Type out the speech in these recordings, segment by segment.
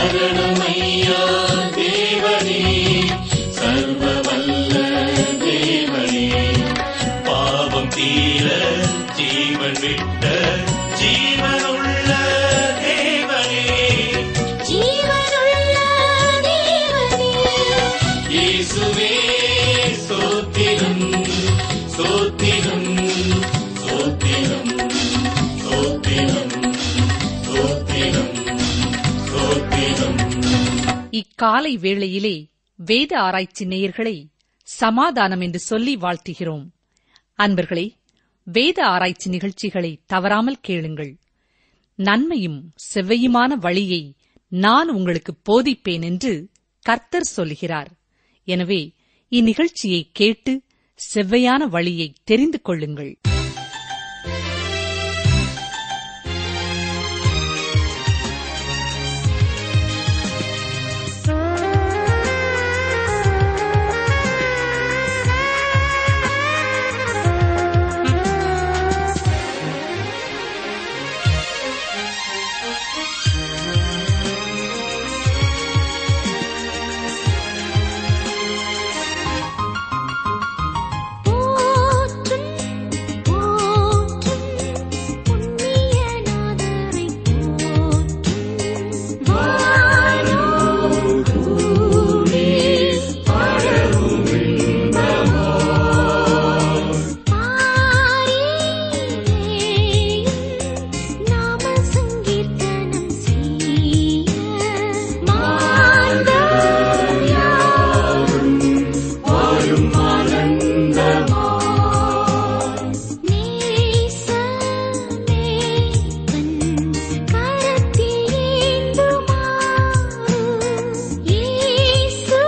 சரணமையா தேவனே சர்வ வல்ல தேவனே பாவம் தீர ஜீவன் விட்ட ஜீவனுள்ள தேவனே ஜீவனுள்ள தேவனே இயேசுவே ஸ்தோத்திரம் ஸ்தோத்திரம் ஸ்தோத்திரம் ஸ்தோத்திரம் ஸ்தோத்திரம் ஸ்தோத்திரம் இக்காலை வேளையிலே வேத ஆராய்ச்சி நேயர்களை சமாதானம் என்று சொல்லி வாழ்த்துகிறோம் அன்பர்களே வேத ஆராய்ச்சி நிகழ்ச்சிகளை தவறாமல் கேளுங்கள் நன்மையும் செவ்வையுமான வழியை நான் உங்களுக்கு போதிப்பேன் என்று கர்த்தர் சொல்கிறார் எனவே இந்நிகழ்ச்சியை கேட்டு செவ்வையான வழியை தெரிந்து கொள்ளுங்கள் போற்றும் போற்றும் புண்ணியநாதரை போற்றும் வானோரே பாடவும் நாம சங்கீர்த்தனம் செய்ய மாந்தயாரும் வாழும் ஆனந்தமா நேசமே தன் கரத்தில் ஏந்துமாறு இயேசு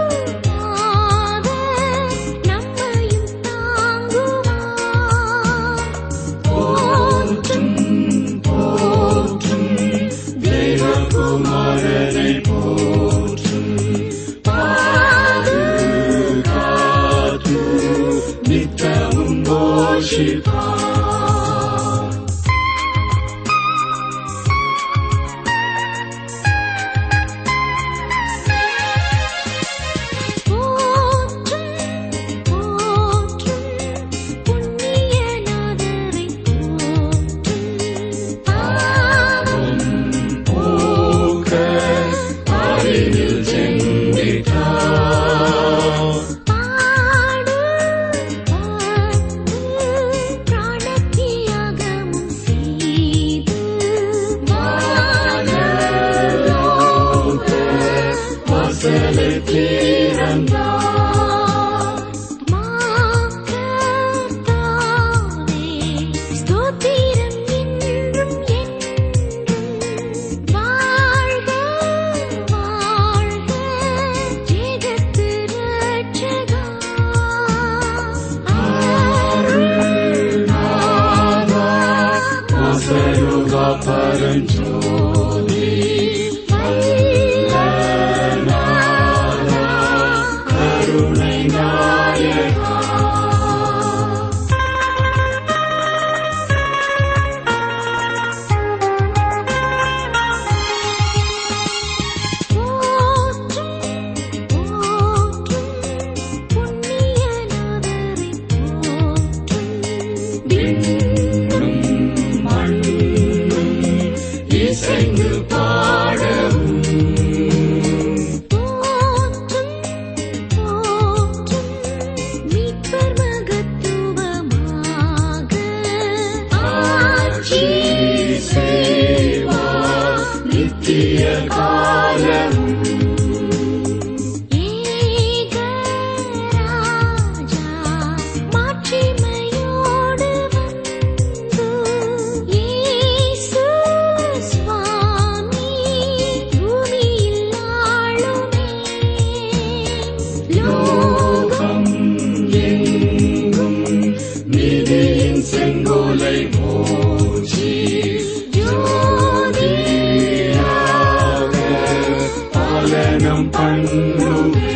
நாதர் நம்மையும் தாங்குவார் போற்றும் போற்றும் தேவகுமாரனை போற்றும் பாதுகாத்து நித்தமும் போஷிப்பார் போற்றும் போற்றும் புண்ணியநாதரை போற்றும் பாவம் போக்க பாரினில் சென்றிட்டார் பாடு பாடு பிராணத்தியாகமும் செய்து வானலோக வாசலை திறந்தார் மாக்கர்த்தாவே ஸ்தோத்திரம் என்றும் என்றும் வாழ்க வாழ்க ஜெகத்து ரட்சகா அருள்நாதா வாசலுகா பரஞ்சோதி வல்லநாதா கருணை நாயகா போற்றும் போற்றும் புண்ணியநாதரை போற்றும் விண்ணும் மண்ணும் இசைந்து பாடவும் போற்றும் போற்றும் மீட்பர் மகத்துவமாக ஆட்சி செய்வார் நித்திய காலம் ஏகராஜா மாட்சிமையோடு வந்து இயேசு சுவாமி பூமியில் ஆளுமே லோகம் எங்கும் நீதியின் செங்கோலை போற்றி ஜோதியாக பாலனம் பண்ணுவே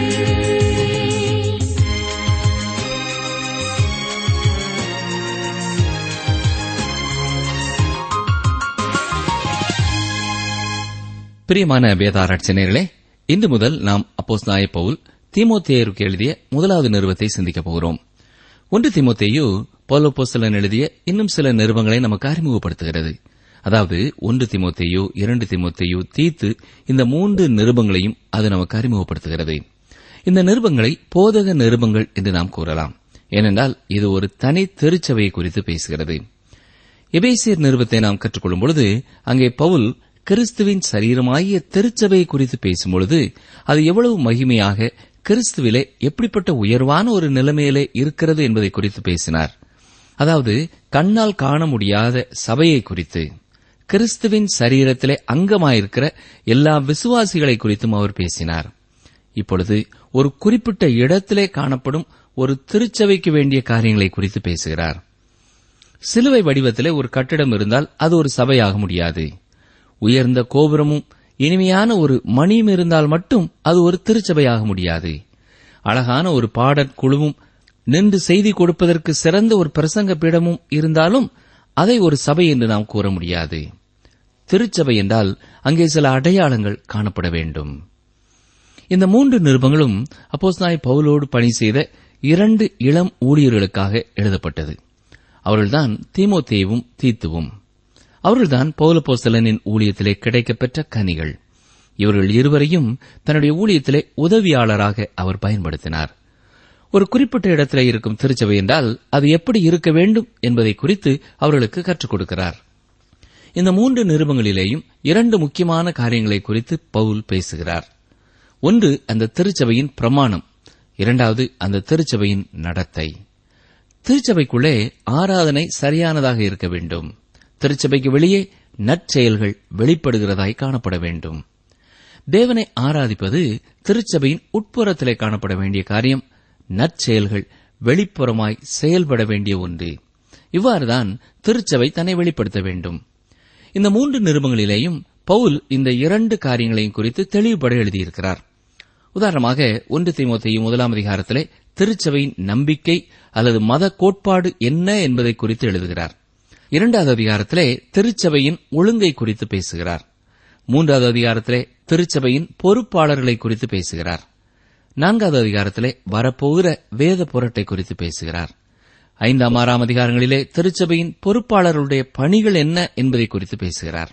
பிரியமான வேதாராய்ச்சியர்களே இன்று முதல் நாம் அப்போஸ் நாய பவுல் தீமோத்தேயருக்கு எழுதிய முதலாவது நிறுவத்தை சிந்திக்கப் போகிறோம் ஒன்று தீமோத்தேயு பௌலோப்போஸ்தலன் எழுதிய இன்னும் சில நிறுவங்களை நமக்கு அறிமுகப்படுத்துகிறது அதாவது ஒன்று தீமோத்தேயு இரண்டு தீமோத்தேயு தீத்து இந்த மூன்று நிருபங்களையும் அது நமக்கு அறிமுகப்படுத்துகிறது இந்த நிருபங்களை போதக நிருபங்கள் என்று நாம் கூறலாம் ஏனென்றால் இது ஒரு தனி திருச்சபையை குறித்து பேசுகிறது எபேசியர் நிருபத்தை நாம் கற்றுக்கொள்ளும் பொழுது அங்கே பவுல் கிறிஸ்துவின் சரீரமாகிய திருச்சபையை குறித்து பேசும்பொழுது அது எவ்வளவு மகிமையாக கிறிஸ்துவிலே எப்படிப்பட்ட உயர்வான ஒரு நிலைமையிலே இருக்கிறது என்பதை குறித்து பேசினார் அதாவது கண்ணால் காண முடியாத சபையை குறித்து கிறிஸ்துவின் சரீரத்திலே அங்கமாயிருக்கிற எல்லா விசுவாசிகளை குறித்தும் அவர் பேசினார் இப்பொழுது ஒரு குறிப்பிட்ட இடத்திலே காணப்படும் ஒரு திருச்சபைக்கு வேண்டிய காரியங்களை குறித்து பேசுகிறார் சிலுவை வடிவத்திலே ஒரு கட்டிடம் இருந்தால் அது ஒரு சபையாக முடியாது உயர்ந்த கோபுரமும் இனிமையான ஒரு மணியும் இருந்தால் மட்டும் அது ஒரு திருச்சபையாக முடியாது அழகான ஒரு பாடற் குழுவும் நின்று செய்தி கொடுப்பதற்கு சிறந்த ஒரு பிரசங்க பீடமும் இருந்தாலும் அதை ஒரு சபை என்று நாம் கூற முடியாது திருச்சபை என்றால் அங்கே சில அடையாளங்கள் காணப்பட வேண்டும் இந்த மூன்று நிருபங்களும் அப்போஸ்தாய் பவுலோடு பணி செய்த இரண்டு இளம் ஊழியர்களுக்காக எழுதப்பட்டது அவர்கள்தான் தீமோத்தேவும் தீத்துவும் அவர்கள்தான் பௌலப்போஸ்தலனின் ஊழியத்திலே கிடைக்கப்பெற்ற கனிகள் இவர்கள் இருவரையும் தன்னுடைய ஊழியத்திலே உதவியாளராக அவர் பயன்படுத்தினார் ஒரு குறிப்பிட்ட இடத்திலே இருக்கும் திருச்சபை என்றால் அது எப்படி இருக்க வேண்டும் என்பதை குறித்து அவர்களுக்கு கற்றுக் கொடுக்கிறார் இந்த மூன்று நிருபங்களிலேயும் இரண்டு முக்கியமான காரியங்களை குறித்து பவுல் பேசுகிறார் ஒன்று அந்த திருச்சபையின் பிரமாணம் இரண்டாவது அந்த திருச்சபையின் நடத்தை திருச்சபைக்குள்ளே ஆராதனை சரியானதாக இருக்க வேண்டும் திருச்சபைக்கு வெளியே நற்செயல்கள் வெளிப்படுகிறதாய் காணப்பட வேண்டும் தேவனை ஆராதிப்பது திருச்சபையின் உட்புறத்திலே காணப்பட வேண்டிய காரியம் நற்செயல்கள் வெளிப்புறமாய் செயல்பட வேண்டிய ஒன்று இவ்வாறுதான் திருச்சபை தன்னை வெளிப்படுத்த வேண்டும் இந்த மூன்று நிருபங்களிலேயும் பவுல் இந்த இரண்டு காரியங்களையும் குறித்து தெளிவுபட எழுதியிருக்கிறார் உதாரணமாக ஒன்று தீமோத்தேயு முதலாம் அதிகாரத்திலே திருச்சபையின் நம்பிக்கை அல்லது மத கோட்பாடு என்ன என்பதை குறித்து எழுதுகிறார் இரண்டாவது அதிகாரத்திலே திருச்சபையின் ஒழுங்கை குறித்து பேசுகிறார் மூன்றாவது அதிகாரத்திலே திருச்சபையின் பொறுப்பாளர்களை குறித்து பேசுகிறார் நான்காவது அதிகாரத்திலே வரப்போகிற வேத புரட்டை குறித்து பேசுகிறார் ஐந்தாம் ஆறாம் அதிகாரங்களிலே திருச்சபையின் பொறுப்பாளர்களுடைய பணிகள் என்ன என்பதை குறித்து பேசுகிறார்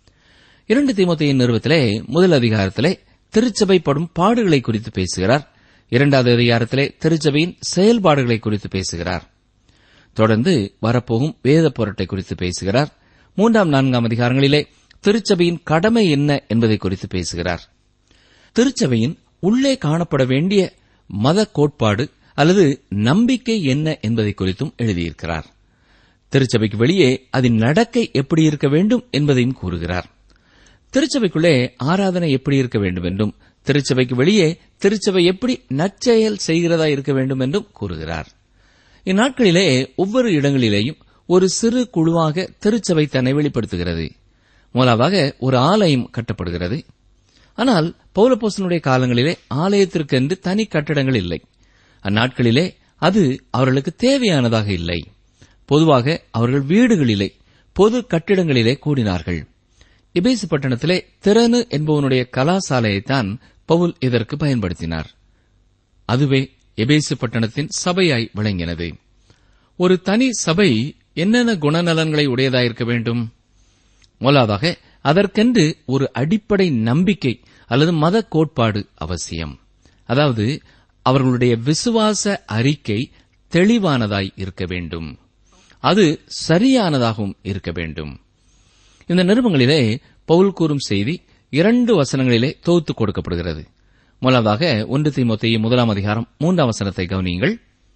இரண்டு தீமோத்தேயின் நிறுவத்திலே முதல் அதிகாரத்திலே திருச்சபை படும் பாடுகளை குறித்து பேசுகிறார் இரண்டாவது அதிகாரத்திலே திருச்சபையின் செயல்பாடுகளை குறித்து பேசுகிறார் தொடர்ந்து வரப்போகும் வேத பொருட்டை குறித்து பேசுகிறார் மூன்றாம் நான்காம் அதிகாரங்களிலே திருச்சபையின் கடமை என்ன என்பதை குறித்து பேசுகிறார் திருச்சபையின் உள்ளே காணப்பட வேண்டிய மத கோட்பாடு அல்லது நம்பிக்கை என்ன என்பதை குறித்தும் எழுதியிருக்கிறார் திருச்சபைக்கு வெளியே அதன் நடக்கை எப்படி இருக்க வேண்டும் என்பதையும் கூறுகிறார் திருச்சபைக்குள்ளே ஆராதனை எப்படி இருக்க வேண்டும் என்றும் திருச்சபைக்கு வெளியே திருச்சபை எப்படி நற்செயல் செய்கிறதா இருக்க வேண்டும் என்றும் கூறுகிறார் இந்நாட்களிலே ஒவ்வொரு இடங்களிலேயும் ஒரு சிறு குழுவாக திருச்சபை தன்னை வெளிப்படுத்துகிறது முதலாவது ஒரு ஆலயம் கட்டப்படுகிறது ஆனால் பௌலப்போசனுடைய காலங்களிலே ஆலயத்திற்கென்று தனி கட்டடங்கள் இல்லை அந்நாட்களிலே அது அவர்களுக்கு தேவையானதாக இல்லை பொதுவாக அவர்கள் வீடுகளிலே பொது கட்டிடங்களிலே கூடினார்கள் எபேசு பட்டணத்திலே திறனு என்பவனுடைய கலாசாலையைத்தான் பவுல் இதற்கு பயன்படுத்தினார் அதுவே எபேசு பட்டணத்தின் சபையாய் விளங்கினது ஒரு தனி சபை என்னென்ன குணநலன்களை உடையதாயிருக்க வேண்டும் முதலாவதாக அதற்கென்று ஒரு அடிப்படை நம்பிக்கை அல்லது மத கோட்பாடு அவசியம் அதாவது அவர்களுடைய விசுவாச அறிக்கை தெளிவானதாய் இருக்க வேண்டும் அது சரியானதாகவும் இருக்க வேண்டும் இந்த நிருபங்களிலே பவுல் கூறும் செய்தி இரண்டு வசனங்களிலே தொகுத்து கொடுக்கப்படுகிறது முதலாவதாக ஒன்று தீமோத்தேயு முதலாம் அதிகாரம் மூன்றாம் வசனத்தை கவனியுங்கள்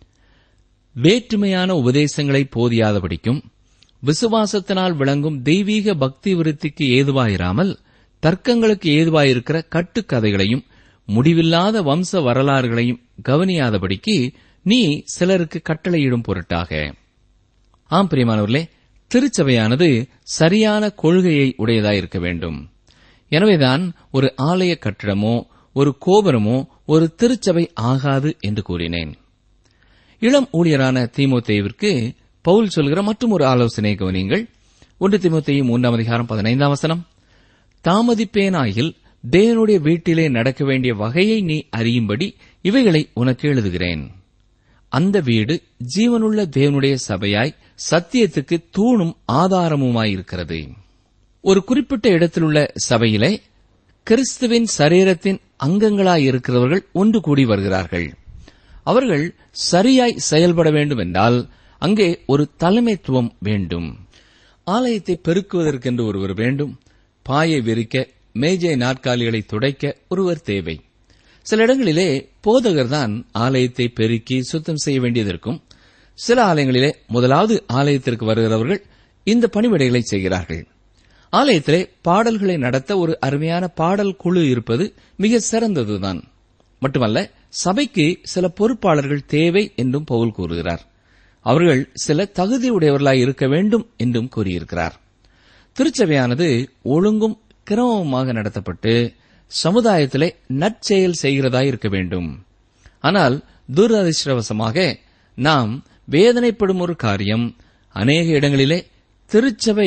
வேற்றுமையான உபதேசங்களை போதியாதபடிக்கும் விசுவாசத்தினால் விளங்கும் தெய்வீக பக்தி விருத்திக்கு ஏதுவாயிராமல் தர்க்கங்களுக்கு ஏதுவாயிருக்கிற கட்டுக்கதைகளையும் முடிவில்லாத வம்ச வரலாறுகளையும் கவனியாதபடிக்கு நீ சிலருக்கு கட்டளையிடும் பொருட்டாக ஆம் பிரியமானவர்களே திருச்சபையானது சரியான கொள்கையை உடையதாயிருக்க வேண்டும் எனவேதான் ஒரு ஆலய கட்டிடமோ ஒரு கோபுரமோ ஒரு திருச்சபை ஆகாது என்று கூறினேன் இளம் ஊழியரான தீமோத்தேவிற்கு பவுல் சொல்கிற மற்றும் ஒரு ஆலோசனை கவனியுங்கள் ஒன்று தீமோத்தேயு மூன்றாம் அதிகாரம் பதினைந்தாம் வசனம் தாமதிப்பேனாயில் தேவனுடைய வீட்டிலே நடக்க வேண்டிய வகையை நீ அறியும்படி இவைகளை உனக்கு எழுதுகிறேன் அந்த வீடு ஜீவனுள்ள தேவனுடைய சபையாய் சத்தியத்துக்கு தூணும் ஆதாரமுமாயிருக்கிறது ஒரு குறிப்பிட்ட இடத்திலுள்ள சபையிலே கிறிஸ்துவின் சரீரத்தின் அங்கங்களாயிருக்கிறவர்கள் ஒன்று கூடி வருகிறார்கள் அவர்கள் சரியாய் செயல்பட வேண்டும் என்றால் அங்கே ஒரு தலைமைத்துவம் வேண்டும் ஆலயத்தை பெருக்குவதற்கென்று ஒருவர் வேண்டும் பாயை விரிக்க மேஜை நாற்காலிகளை துடைக்க ஒருவர் தேவை சில இடங்களிலே போதகர்தான் ஆலயத்தை பெருக்கி சுத்தம் செய்ய வேண்டியதற்கும் சில ஆலயங்களிலே முதலாவது ஆலயத்திற்கு வருகிறவர்கள் இந்த பணிவிடைகளை செய்கிறார்கள் ஆலயத்திலே பாடல்களை நடத்த ஒரு அருமையான பாடல் குழு இருப்பது மிக சிறந்ததுதான் மட்டுமல்ல சபைக்கு சில பொறுப்பாளர்கள் தேவை என்றும் பவுல் கூறுகிறார் அவர்கள் சில தகுதியுடையவர்களாய் இருக்க வேண்டும் என்றும் கூறியிருக்கிறார் திருச்சபையானது ஒழுங்கும் கிரமமாக நடத்தப்பட்டு சமுதாயத்திலே நற்செயல் செய்கிறதாய் இருக்க வேண்டும் ஆனால் துரதிருஷ்டவசமாக நாம் வேதனைப்படும் ஒரு காரியம் அநேக இடங்களிலே திருச்சபை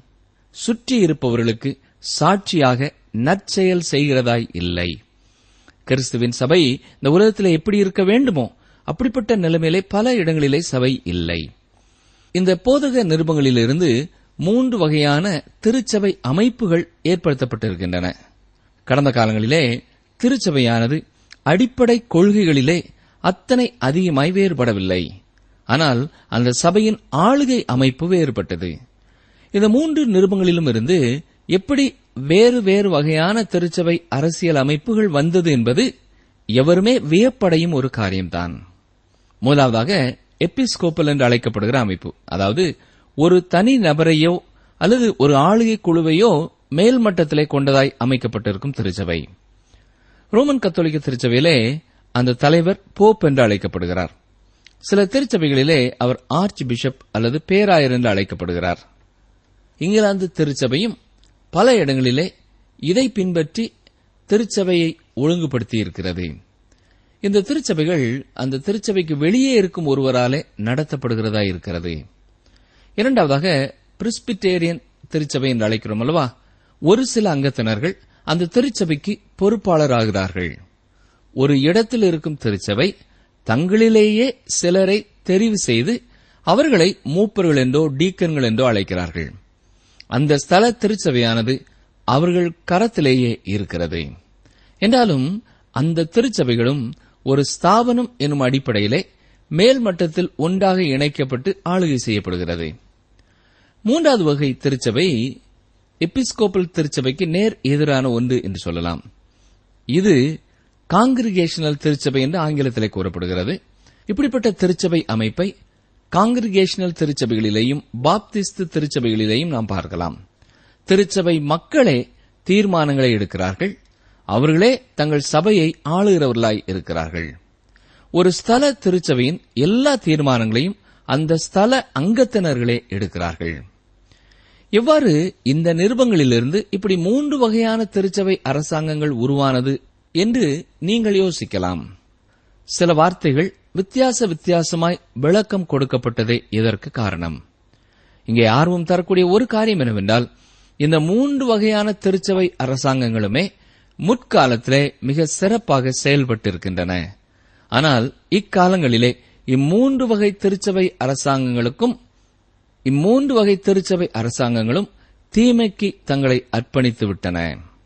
சுற்றி இருப்பவர்களுக்கு சாட்சியாக நற்செயல் செய்கிறதாய் இல்லை கிறிஸ்துவின் சபை இந்த உலகத்திலே எப்படி இருக்க வேண்டுமோ அப்படிப்பட்ட நிலைமையிலே பல இடங்களிலே சபை இல்லை இந்த போதக நிருபங்களிலிருந்து மூன்று வகையான திருச்சபை அமைப்புகள் ஏற்படுத்தப்பட்டிருக்கின்றன கடந்த காலங்களிலே திருச்சபையானது அடிப்படை கொள்கைகளிலே அத்தனை அதிகமாய் வேறுபடவில்லை ஆனால் அந்த சபையின் ஆளுகை அமைப்பு வேறுபட்டது இந்த மூன்று நிருபங்களிலும் இருந்து எப்படி வேறு வேறு வகையான திருச்சபை அரசியல் அமைப்புகள் வந்தது என்பது எவருமே வியப்படையும் ஒரு காரியம்தான் முதலாவதாக எபிஸ்கோப்பல் என்று அழைக்கப்படுகிற அமைப்பு அதாவது ஒரு தனி நபரையோ அல்லது ஒரு ஆளுகை குழுவையோ மேல்மட்டத்திலே கொண்டதாய் அமைக்கப்பட்டிருக்கும் திருச்சபை ரோமன் கத்தோலிக்க திருச்சபையிலே அந்த தலைவர் போப் என்று அழைக்கப்படுகிறார் சில திருச்சபைகளிலே அவர் ஆர்ச் பிஷப் அல்லது பேராயர் என்று அழைக்கப்படுகிறார் இங்கிலாந்து திருச்சபையும் பல இடங்களிலே இதை பின்பற்றி திருச்சபையை ஒழுங்குபடுத்தி இருக்கிறது இந்த திருச்சபைகள் அந்த திருச்சபைக்கு வெளியே இருக்கும் ஒருவராலே நடத்தப்படுகிறதா இருக்கிறது இரண்டாவதாக பிரிஸ்பிட்டேரியன் திருச்சபை என்று அழைக்கிறோம் அல்லவா ஒரு சில அங்கத்தினர்கள் அந்த திருச்சபைக்கு பொறுப்பாளராகிறார்கள் ஒரு இடத்தில் இருக்கும் திருச்சபை தங்களிலேயே சிலரை தெரிவு செய்து அவர்களை மூப்பர்கள் என்றோ டீக்கன்கள் என்றோ அழைக்கிறார்கள் அந்த ஸ்தல திருச்சபையானது அவர்கள் கரத்திலேயே இருக்கிறது என்றாலும் அந்த திருச்சபைகளும் ஒரு ஸ்தாபனம் என்னும் அடிப்படையிலே மேல்மட்டத்தில் ஒன்றாக இணைக்கப்பட்டு ஆளுகை செய்யப்படுகிறது மூன்றாவது வகை திருச்சபை எபிஸ்கோப்பல் திருச்சபைக்கு நேர் எதிரான ஒன்று என்று சொல்லலாம் இது காங்கிரிகேஷனல் திருச்சபை என்று ஆங்கிலத்திலே கூறப்படுகிறது இப்படிப்பட்ட திருச்சபை அமைப்பை காங்கிரிகேஷனல் திருச்சபைகளிலேயும் பாப்திஸ்து திருச்சபைகளிலேயும் நாம் பார்க்கலாம் திருச்சபை மக்களே தீர்மானங்களை எடுக்கிறார்கள் அவர்களே தங்கள் சபையை ஆளுகிறவர்களாய் இருக்கிறார்கள் ஒரு ஸ்தல திருச்சபையின் எல்லா தீர்மானங்களையும் அந்த ஸ்தல அங்கத்தினர்களே எடுக்கிறார்கள் எவ்வாறு இந்த நிருபங்களிலிருந்து இப்படி மூன்று வகையான திருச்சபை அரசாங்கங்கள் உருவானது என்று நீங்கள் யோசிக்கலாம் சில வார்த்தைகள் வித்தியாச வித்தியாசமாய் விளக்கம் கொடுக்கப்பட்டதே இதற்கு காரணம் இங்கே ஆர்வம் தரக்கூடிய ஒரு காரியம் என்னவென்றால் இந்த மூன்று வகையான திருச்சபை அரசாங்கங்களுமே முற்காலத்திலே மிக சிறப்பாக செயல்பட்டிருக்கின்றன ஆனால் இக்காலங்களிலே இம்மூன்று வகை திருச்சபை அரசாங்கங்களுக்கும் இம்மூன்று வகை திருச்சபை அரசாங்கங்களும் தீமைக்கு தங்களை அர்ப்பணித்து விட்டன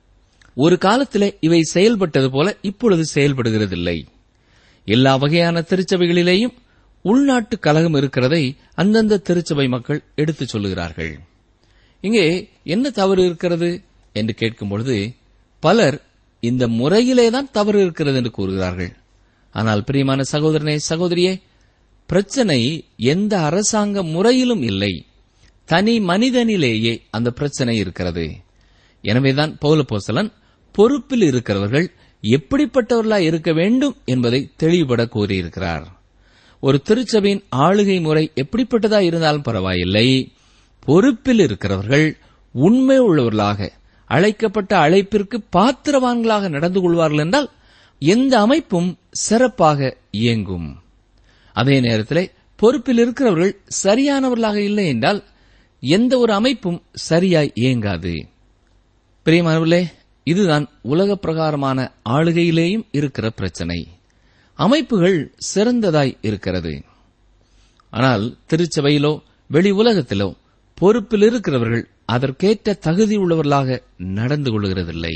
ஒரு காலத்திலே இவை செயல்பட்டது போல இப்பொழுது செயல்படுகிறதில்லை எல்லா வகையான திருச்சபைகளிலேயும் உள்நாட்டு கலகம் இருக்கிறதை அந்தந்த திருச்சபை மக்கள் எடுத்துச் சொல்லுகிறார்கள் இங்கே என்ன தவறு இருக்கிறது என்று கேட்கும்பொழுது பலர் இந்த முறையிலேதான் தவறு இருக்கிறது என்று கூறுகிறார்கள் ஆனால் பிரியமான சகோதரனே சகோதரியே பிரச்சனை எந்த அரசாங்க முறையிலும் இல்லை தனி மனிதனிலேயே அந்த பிரச்சனை இருக்கிறது எனவேதான் பௌலபோசலன் பொறுப்பில் இருக்கிறவர்கள் எப்படிப்பட்டவர்களாய் இருக்க வேண்டும் என்பதை தெளிவுபட கூறியிருக்கிறார் ஒரு திருச்சபையின் ஆளுகை முறை எப்படிப்பட்டதா இருந்தாலும் பரவாயில்லை பொறுப்பில் இருக்கிறவர்கள் உண்மை உள்ளவர்களாக அழைக்கப்பட்ட அழைப்பிற்கு பாத்திரவான்களாக நடந்து கொள்வார்கள் என்றால் எந்த அமைப்பும் சிறப்பாக இயங்கும் அதே நேரத்திலே பொறுப்பில் இருக்கிறவர்கள் சரியானவர்களாக இல்லை என்றால் எந்த ஒரு அமைப்பும் சரியாய் இயங்காது பிரியமானவர்களே இதுதான் உலக பிரகாரமான ஆளுகையிலேயும் இருக்கிற பிரச்சனை அமைப்புகள் சிறந்ததாய் இருக்கிறது ஆனால் திருச்சபையிலோ வெளி உலகத்திலோ பொறுப்பில் இருக்கிறவர்கள் அதற்கேற்ற தகுதி உள்ளவர்களாக நடந்து கொள்கிறதில்லை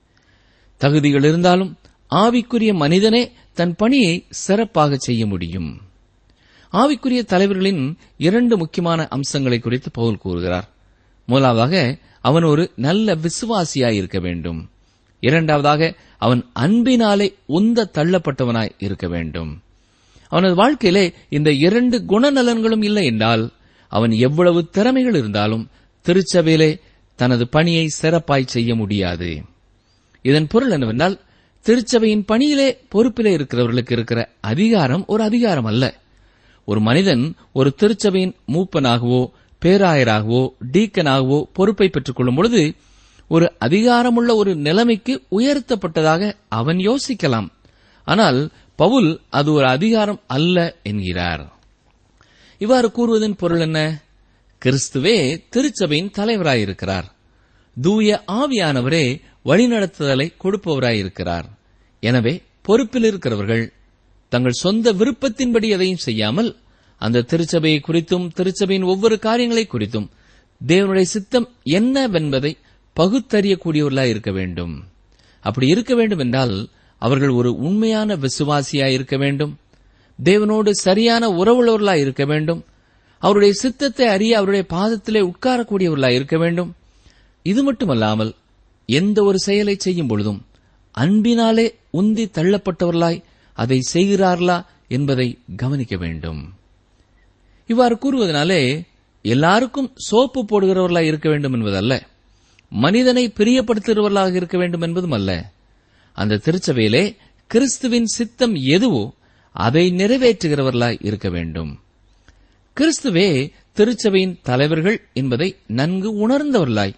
தகுதிகள் இருந்தாலும் ஆவிக்குரிய மனிதனே தன் பணியை சிறப்பாக செய்ய முடியும் ஆவிக்குரிய தலைவர்களின் இரண்டு முக்கியமான அம்சங்களை குறித்து பவுல் கூறுகிறார் முதலாவதாக அவன் ஒரு நல்ல விசுவாசியாய் இருக்க வேண்டும் இரண்டாவதாக அவன் அன்பினாலே உந்த தள்ளப்பட்டவனாய் இருக்க வேண்டும் அவனது வாழ்க்கையிலே இந்த இரண்டு குணநலன்களும் இல்லை என்றால் அவன் எவ்வளவு திறமைகள் இருந்தாலும் திருச்சபையிலே தனது பணியை சிறப்பாய் செய்ய முடியாது இதன் பொருள் என்னவென்றால் திருச்சபையின் பணியிலே பொறுப்பிலே இருக்கிறவர்களுக்கு இருக்கிற அதிகாரம் ஒரு அதிகாரம் அல்ல ஒரு மனிதன் ஒரு திருச்சபையின் மூப்பனாகவோ பேராயராகவோ டீக்கனாகவோ பொறுப்பை பெற்றுக் கொள்ளும் பொழுது ஒரு அதிகாரமுள்ள ஒரு நிலைமைக்கு உயர்த்தப்பட்டதாக அவன் யோசிக்கலாம் ஆனால் பவுல் அது ஒரு அதிகாரம் அல்ல என்கிறார் இவ்வாறு கூறுவதன் பொருள் என்ன கிறிஸ்துவே திருச்சபையின் தலைவராயிருக்கிறார் தூய ஆவியானவரே வழிநடத்துதலை கொடுப்பவராயிருக்கிறார் எனவே பொறுப்பில் இருக்கிறவர்கள் தங்கள் சொந்த விருப்பத்தின்படி எதையும் செய்யாமல் அந்த திருச்சபையை குறித்தும் திருச்சபையின் ஒவ்வொரு காரியங்களை குறித்தும் தேவனுடைய சித்தம் என்னவென்பதை பகுத்தறியக்கூடியவர்களாய் இருக்க வேண்டும் அப்படி இருக்க வேண்டும் என்றால் அவர்கள் ஒரு உண்மையான விசுவாசியாய் இருக்க வேண்டும் தேவனோடு சரியான உறவுள்ளவர்களாய் இருக்க வேண்டும் அவருடைய சித்தத்தை அறிய அவருடைய பாதத்திலே உட்காரக்கூடியவர்களாய் இருக்க வேண்டும் இது மட்டுமல்லாமல் எந்த ஒரு செயலை செய்யும் பொழுதும் அன்பினாலே உந்தி தள்ளப்பட்டவர்களாய் அதை செய்கிறார்களா என்பதை கவனிக்க வேண்டும் இவ்வாறு கூறுவதனாலே எல்லாருக்கும் சோப்பு போடுகிறவர்களாய் இருக்க வேண்டும் என்பதல்ல மனிதனை பிரியப்படுத்துகிறவர்களாக இருக்க வேண்டும் என்பதும் அல்ல அந்த திருச்சபையிலே கிறிஸ்துவின் சித்தம் எதுவோ அதை நிறைவேற்றுகிறவர்களாய் இருக்க வேண்டும் கிறிஸ்துவே திருச்சபையின் தலைவர்கள் என்பதை நன்கு உணர்ந்தவர்களாய்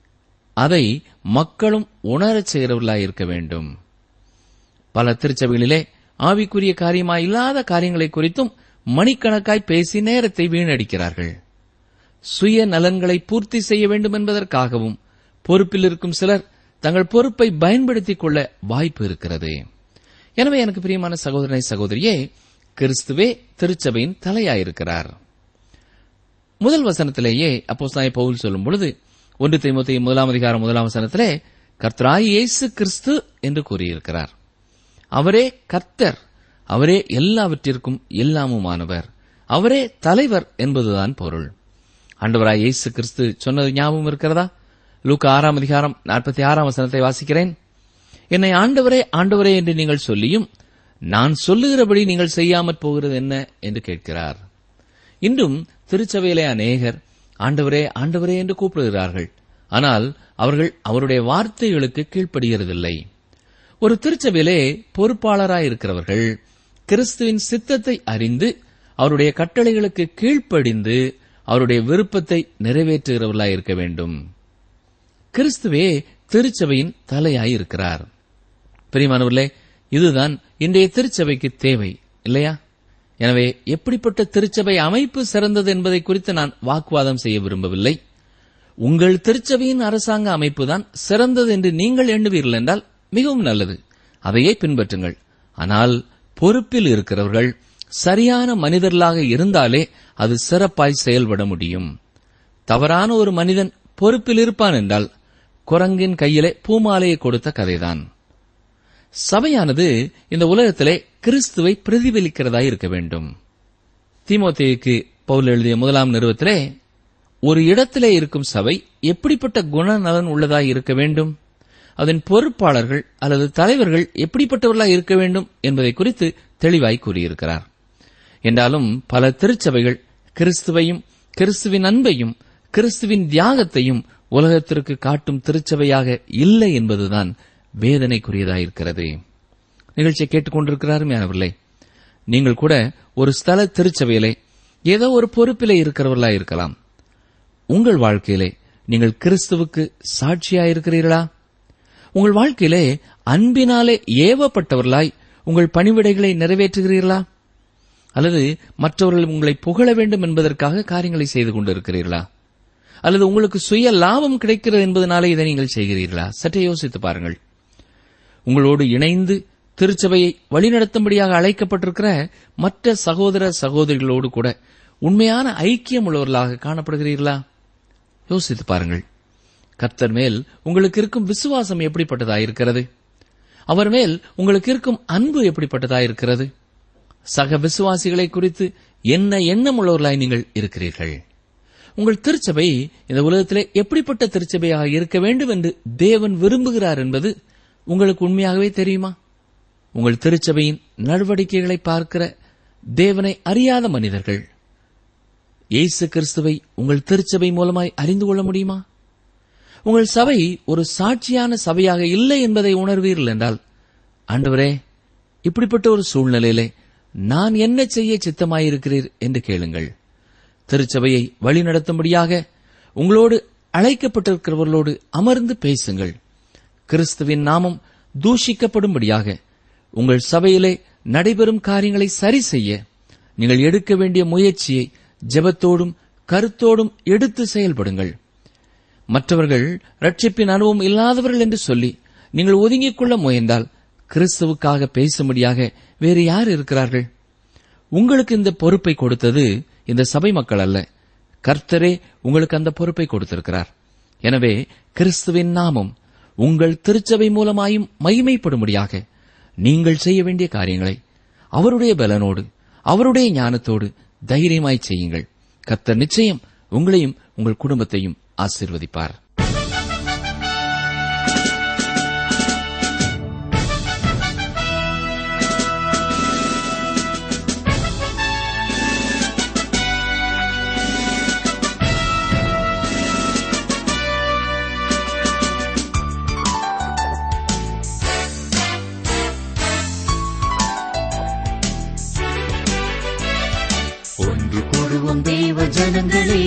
அதை மக்களும் உணரச் செய்கிறவர்களாய் இருக்க வேண்டும் பல திருச்சபைகளிலே ஆவிக்குரிய காரியமாய் இல்லாத காரியங்களை குறித்தும் மணிக்கணக்காய் பேசி நேரத்தை வீணடிக்கிறார்கள் சுய நலன்களை பூர்த்தி செய்ய வேண்டும் என்பதற்காகவும் பொறுப்பில் இருக்கும் சிலர் தங்கள் பொறுப்பை பயன்படுத்திக் கொள்ள வாய்ப்பு இருக்கிறது எனவே எனக்கு பிரியமான சகோதரனை சகோதரியே கிறிஸ்துவே திருச்சபையின் தலையாயிருக்கிறார் முதல் வசனத்திலேயே அப்போஸ்தலனாகிய பவுல் சொல்லும் பொழுது ஒன்று தைமுத்தை முதலாம் அதிகாரம் முதலாம் வசனத்திலே கர்த்தராய் இயேசு கிறிஸ்து என்று கூறியிருக்கிறார் அவரே கர்த்தர் அவரே எல்லாவற்றிற்கும் எல்லாமுமானவர் அவரே தலைவர் என்பதுதான் பொருள் ஆண்டவராய் இயேசு கிறிஸ்து சொன்னது ஞாபகம் இருக்கிறதா லூக்கா ஆறாம் அதிகாரம் நாற்பத்தி ஆறாம் வசனத்தை வாசிக்கிறேன் என்னை ஆண்டவரே ஆண்டவரே என்று நீங்கள் சொல்லியும் நான் சொல்லுகிறபடி நீங்கள் செய்யாமற் போகிறது என்ன என்று கேட்கிறார் இன்றும் திருச்சபையிலே அநேகர் ஆண்டவரே ஆண்டவரே என்று கூப்பிடுகிறார்கள் ஆனால் அவர்கள் அவருடைய வார்த்தைகளுக்கு கீழ்ப்படுகிறதில்லை ஒரு திருச்சபையிலே பொறுப்பாளராயிருக்கிறவர்கள் கிறிஸ்துவின் சித்தத்தை அறிந்து அவருடைய கட்டளைகளுக்கு கீழ்ப்படிந்து அவருடைய விருப்பத்தை நிறைவேற்றுகிறவர்களாய் இருக்க வேண்டும் கிறிஸ்துவே திருச்சபையின் தலையாயிருக்கிறார் பிரியமானவர்களே இதுதான் இன்றைய திருச்சபைக்கு தேவை இல்லையா எனவே எப்படிப்பட்ட திருச்சபை அமைப்பு சிறந்தது என்பதை குறித்து நான் வாக்குவாதம் செய்ய விரும்பவில்லை உங்கள் திருச்சபையின் அரசாங்க அமைப்புதான் சிறந்தது என்று நீங்கள் எண்ணுவீர்கள் என்றால் மிகவும் நல்லது அதையே பின்பற்றுங்கள் ஆனால் பொறுப்பில் இருக்கிறவர்கள் சரியான மனிதர்களாக இருந்தாலே அது சிறப்பாய் செயல்பட முடியும் தவறான ஒரு மனிதன் பொறுப்பில் இருப்பான் என்றால் குரங்கின் கையிலே பூமாலையை கொடுத்த கதைதான் சபையானது இந்த உலகத்திலே கிறிஸ்துவை பிரதிபலிக்கிறதாய் இருக்க வேண்டும் தீமோத்தேயுக்கு பவுல் எழுதிய முதலாம் நிறுவத்திலே ஒரு இடத்திலே இருக்கும் சபை எப்படிப்பட்ட குணநலன் உள்ளதாய் இருக்க வேண்டும் அதன் பொறுப்பாளர்கள் அல்லது தலைவர்கள் எப்படிப்பட்டவர்களாய் இருக்க வேண்டும் என்பதை குறித்து தெளிவாய் கூறியிருக்கிறார் என்றாலும் பல திருச்சபைகள் கிறிஸ்துவையும் கிறிஸ்துவின் அன்பையும் கிறிஸ்துவின் தியாகத்தையும் உலகத்திற்கு காட்டும் திருச்சபையாக இல்லை என்பதுதான் வேதனைக்குரியதாயிருக்கிறது நிகழ்ச்சியை கேட்டுக்கொண்டிருக்கிறார் மேனவர்களே நீங்கள் கூட ஒரு ஸ்தல திருச்சபையிலே ஏதோ ஒரு பொறுப்பிலே இருக்கிறவர்களா இருக்கலாம் உங்கள் வாழ்க்கையிலே நீங்கள் கிறிஸ்துவுக்கு சாட்சியாயிருக்கிறீர்களா உங்கள் வாழ்க்கையிலே அன்பினாலே ஏவப்பட்டவர்களாய் உங்கள் பணிவிடைகளை நிறைவேற்றுகிறீர்களா அல்லது மற்றவர்கள் உங்களை புகழ வேண்டும் என்பதற்காக காரியங்களை செய்து கொண்டிருக்கிறீர்களா அல்லது உங்களுக்கு சுய லாபம் கிடைக்கிறது என்பதனாலே இதை நீங்கள் செய்கிறீர்களா சற்றே யோசித்து பாருங்கள் உங்களோடு இணைந்து திருச்சபையை வழிநடத்தும்படியாக அழைக்கப்பட்டிருக்கிற மற்ற சகோதர சகோதரிகளோடு கூட உண்மையான ஐக்கியம் உள்ளவர்களாக காணப்படுகிறீர்களா யோசித்து பாருங்கள் கர்த்தர் மேல் உங்களுக்கு இருக்கும் விசுவாசம் எப்படிப்பட்டதாயிருக்கிறது அவர் மேல் உங்களுக்கு இருக்கும் அன்பு எப்படிப்பட்டதாயிருக்கிறது சக விசுவாசிகளை குறித்து என்ன எண்ணம் உள்ளவர்களாய் நீங்கள் இருக்கிறீர்கள் உங்கள் திருச்சபை இந்த உலகத்திலே எப்படிப்பட்ட திருச்சபையாக இருக்க வேண்டும் என்று தேவன் விரும்புகிறார் என்பது உங்களுக்கு உண்மையாகவே தெரியுமா உங்கள் திருச்சபையின் நடவடிக்கைகளை பார்க்கிற தேவனை அறியாத மனிதர்கள் இயேசு கிறிஸ்துவை உங்கள் திருச்சபை மூலமாய் அறிந்து கொள்ள முடியுமா உங்கள் சபை ஒரு சாட்சியான சபையாக இல்லை என்பதை உணர்வீர்கள் என்றால் ஆண்டவரே இப்படிப்பட்ட ஒரு சூழ்நிலையிலே நான் என்ன செய்ய சித்தமாயிருக்கிறீர் என்று கேளுங்கள் திருச்சபையை வழிநடத்தும்படியாக உங்களோடு அழைக்கப்பட்டிருக்கிறவர்களோடு அமர்ந்து பேசுங்கள் கிறிஸ்துவின் நாமம் தூஷிக்கப்படும்படியாக உங்கள் சபையிலே நடைபெறும் காரியங்களை சரி செய்ய நீங்கள் எடுக்க வேண்டிய முயற்சியை ஜெபத்தோடும் கருத்தோடும் எடுத்து செயல்படுங்கள் மற்றவர்கள் ரட்சிப்பின் அனுபவம் இல்லாதவர்கள் என்று சொல்லி நீங்கள் ஒதுங்கிக் கொள்ள முயன்றால் கிறிஸ்துவுக்காக பேசும்படியாக வேறு யார் இருக்கிறார்கள் உங்களுக்கு இந்த பொறுப்பை கொடுத்தது இந்த சபை மக்கள் அல்ல கர்த்தரே உங்களுக்கு அந்த பொறுப்பை கொடுத்திருக்கிறார் எனவே கிறிஸ்துவின் நாமம் உங்கள் திருச்சபை மூலமாயும் மகிமைப்படும்படியாக நீங்கள் செய்ய வேண்டிய காரியங்களை அவருடைய பலனோடு அவருடைய ஞானத்தோடு தைரியமாய் செய்யுங்கள் கர்த்தர் நிச்சயம் உங்களையும் உங்கள் குடும்பத்தையும் ஆசீர்வதிப்பார் ஒன்று கூடுவோம் தேவ ஜனங்களே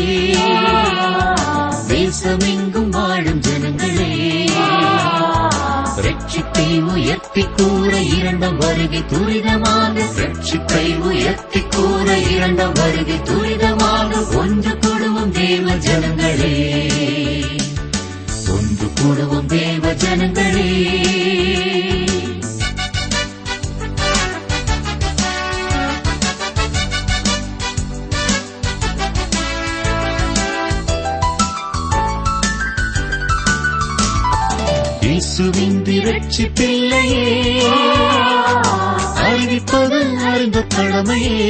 தேசமெங்கும் வாழும் ஜனங்களே ரட்சிப்பை உயர்த்தி கூற இரண்டாம் வருகை துரிதமாக ரட்சிப்பை உயர்த்தி கூற இரண்டாம் வருகை துரிதமாக ஒன்று கூடுவோம் தேவ ஜனங்களே ஒன்று கூடுவோம் தேவ ஜனங்களே இயேசுவின் திரட்சி பிள்ளையே அறிவிப்பது அறிந்த கடமையே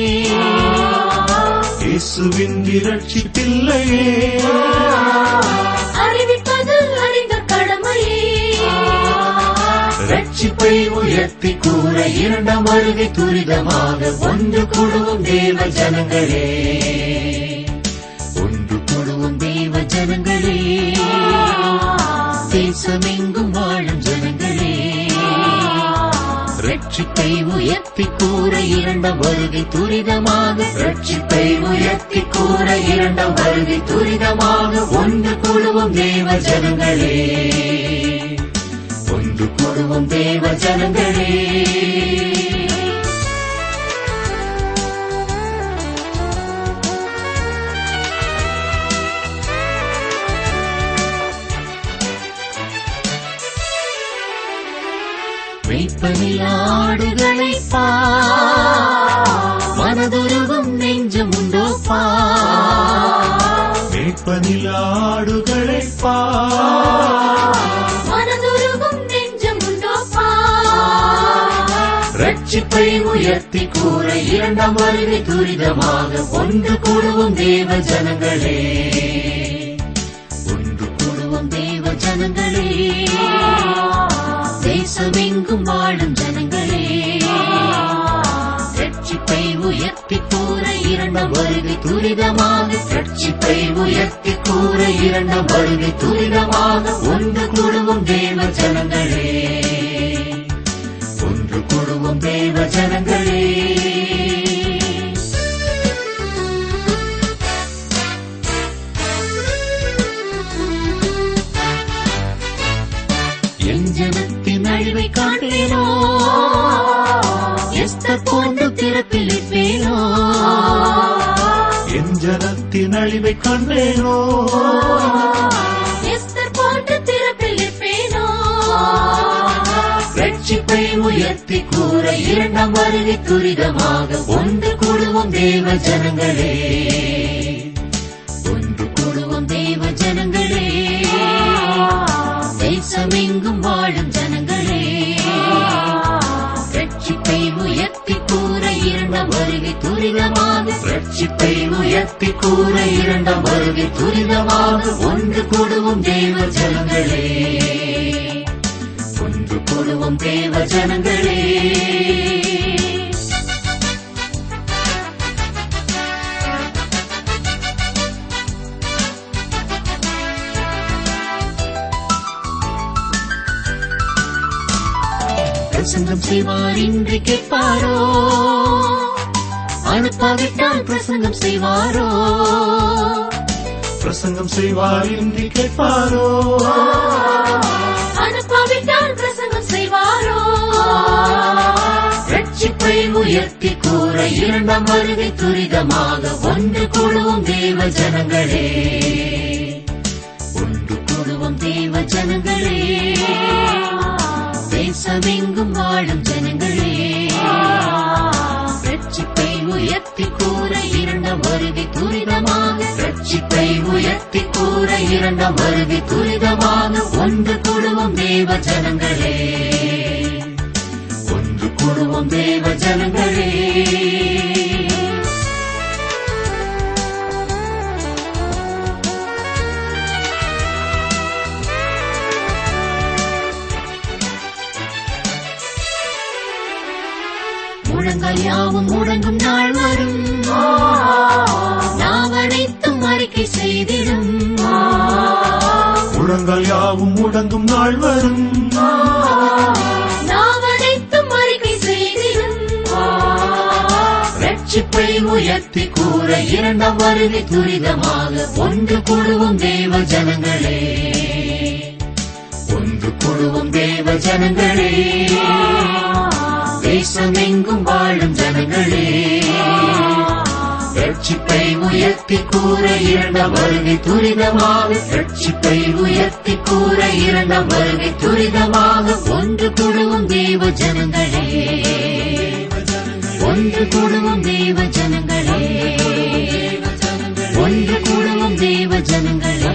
இயேசுவின் திரட்சி பிள்ளையே அறிவிப்பது அறிந்த கடமையே ரட்சிப்பை உயர்த்தி கூற இரண்டாம் வருகை துரிதமாக ஒன்று கூடுவோம் தேவ ஜனங்களே ஒன்று கூடுவோம் தேவ ஜனங்களே தேசமெங்கும் வாழும் ஜனங்களே ரட்சிப்பை உயர்த்தி கூற இரண்டாம் வருகை துரிதமாக ரட்சிப்பை உயர்த்தி கூற இரண்டாம் வருகை துரிதமாக ஒன்று கூடுவோம் தேவ ஜனங்களே ஒன்று கூடுவோம் தேவ ஜனங்களே மெய்ப்பனில் ஆடுகளை பா மனதுருகும் நெஞ்சம் உண்டோ பா மேற்பனில் ஆடுகளை பா மனதுருகும் நெஞ்சம் உண்டோ பா ரட்சிப்பை உயர்த்தி கூற இரண்டாம் வருகை துரிதமாக ஒன்று கூடுவோம் தேவ ஜனங்களே ஒன்று கூடுவோம் தேவ ஜனங்களே தேசமெங்கும் வாழும் ஜனங்களே ரட்சிப்பை உயர்த்தி கூற இரண்டாம் வருகை துரிதமாக ரட்சிப்பை உயர்த்தி கூற இரண்டாம் வருகை துரிதமாக ஒன்று கூடுவோம் தேவ ஜனங்களே ஒன்று கூடுவோம் தேவ ஜனங்களே என் ஜனத்தின் அழிவை காண்பேனோ எஸ்தர் போன்று பிறப்பிலிப்பேனோ என் ஜனத்தின் அழிவை கண்டேனோ எஸ்தர் போன்ற திறப்பில் நிற்பேனோ ரட்சிப்பை உயர்த்தி கூற இரண்டாம் வருகை துரிதமாக ஒன்று கூடுவோம் தேவ ஜனங்களே ஒன்று கூடுவோம் தேவ ஜனங்களே தேசமெங்கும் வாழும் ஜனங்களே ரட்சிப்பை உயர்த்தி கூற இரண்டாம் வருகை துரிதமாக ரட்சிப்பை உயர்த்தி கூற இரண்டாம் வருகை துரிதமாக ஒன்று கூடுவோம் தேவ ஜனங்களே ஒன்று கூடுவோம் தேவ ஜனங்களே பிரசங்கம் செய்வார் இன்றி கேட்பாரோ அனுப்பாவிட்டால் பிரசங்கம் செய்வாரோ பிரசங்கம் செய்வார் இன்றி கேட்பாரோ அனுப்பாவிட்டால் பிரசங்கம் செய்வாரோ ரட்சிப்பை உயர்த்தி கூற இரண்டாம் வருகை துரிதமாக ஒன்று கூடுவோம் தேவ ஜனங்களே ஒன்று கூடுவோம் தேவ ஜனங்களே தேசமெங்கும் வாழும் ஜனங்களே ரட்சிப்பை உயர்த்தி கூற இரண்டாம் வருகை துரிதமாக ரட்சிப்பை உயர்த்தி கூற இரண்டாம் வருகை துரிதமாக ஒன்று கூடுவோம் தேவ ஜனங்களே ஒன்று கூடுவோம் தேவ ஜனங்களே முழங்கால் யாவும் முடங்கும் நாள் வரும் நாம் அனைத்தும் அறிக்கை செய்திடும் முழங்கால் யாவும் முடங்கும் நாள் வரும் நாம் அனைத்தும் அறிக்கை செய்திடும் ரட்சிப்பை உயர்த்தி கூற இரண்டாம் வருகை துரிதமாக ஒன்று கூடுவோம் தேவ ஜனங்களே ஒன்று கூடுவோம் தேவ ஜனங்களே தேசமெங்கும் வாழும் ஜனங்களே ரட்சிப்பை உயர்த்தி கூற இரண்டாம் வருகை துரிதமாக ரட்சிப்பை உயர்த்தி கூற இரண்டாம் வருகை துரிதமாக ஒன்று கூடுவோம் தேவ ஜனங்களே ஒன்று கூடுவோம் தேவ ஜனங்களே ஒன்று கூடுவோம் தேவ ஜனங்களே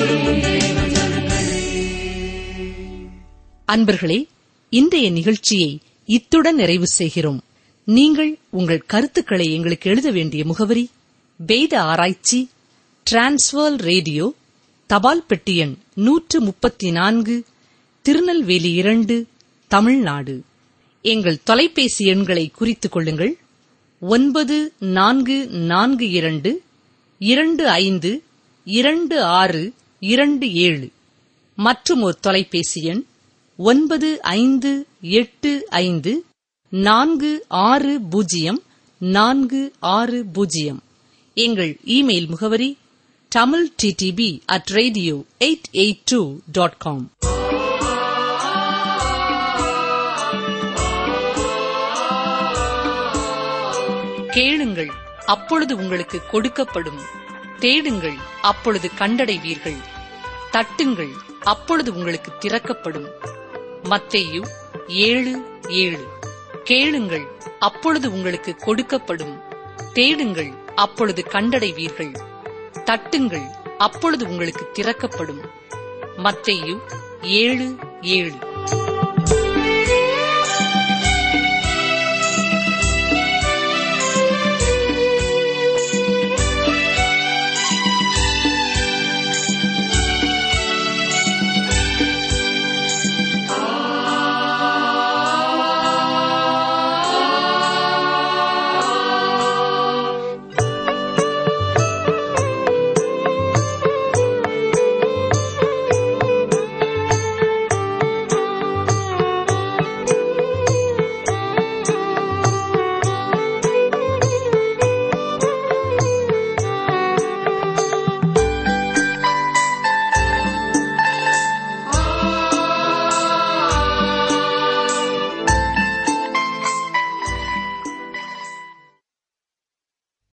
அன்பர்களே இன்றைய நிகழ்ச்சியை இத்துடன் நிறைவு செய்கிறோம் நீங்கள் உங்கள் கருத்துக்களை எங்களுக்கு எழுத வேண்டிய முகவரி வேத ஆராய்ச்சி டிரான்ஸ்வர் ரேடியோ தபால் பெட்டி எண் நூற்று முப்பத்தி நான்கு திருநெல்வேலி இரண்டு தமிழ்நாடு எங்கள் தொலைபேசி எண்களை குறித்துக் கொள்ளுங்கள் ஒன்பது நான்கு நான்கு இரண்டு இரண்டு ஐந்து இரண்டு ஆறு இரண்டு ஏழு மற்றும் ஒரு தொலைபேசி எண் ஒன்பது ஐந்து எட்டு ஐந்து நான்கு ஆறு பூஜ்ஜியம் நான்கு ஆறு பூஜ்ஜியம் எங்கள் இமெயில் முகவரி Tamil DTP at radio eight eight two dot com கேளுங்கள் அப்பொழுது உங்களுக்கு கொடுக்கப்படும் தேடுங்கள் அப்பொழுது கண்டடைவீர்கள் தட்டுங்கள் அப்பொழுது உங்களுக்கு திறக்கப்படும் மத்தேயு ஏழு ஏழு கேளுங்கள் அப்பொழுது உங்களுக்கு கொடுக்கப்படும் தேடுங்கள் அப்பொழுது கண்டடைவீர்கள் தட்டுங்கள் அப்பொழுது உங்களுக்கு திறக்கப்படும் மத்தேயு ஏழு ஏழு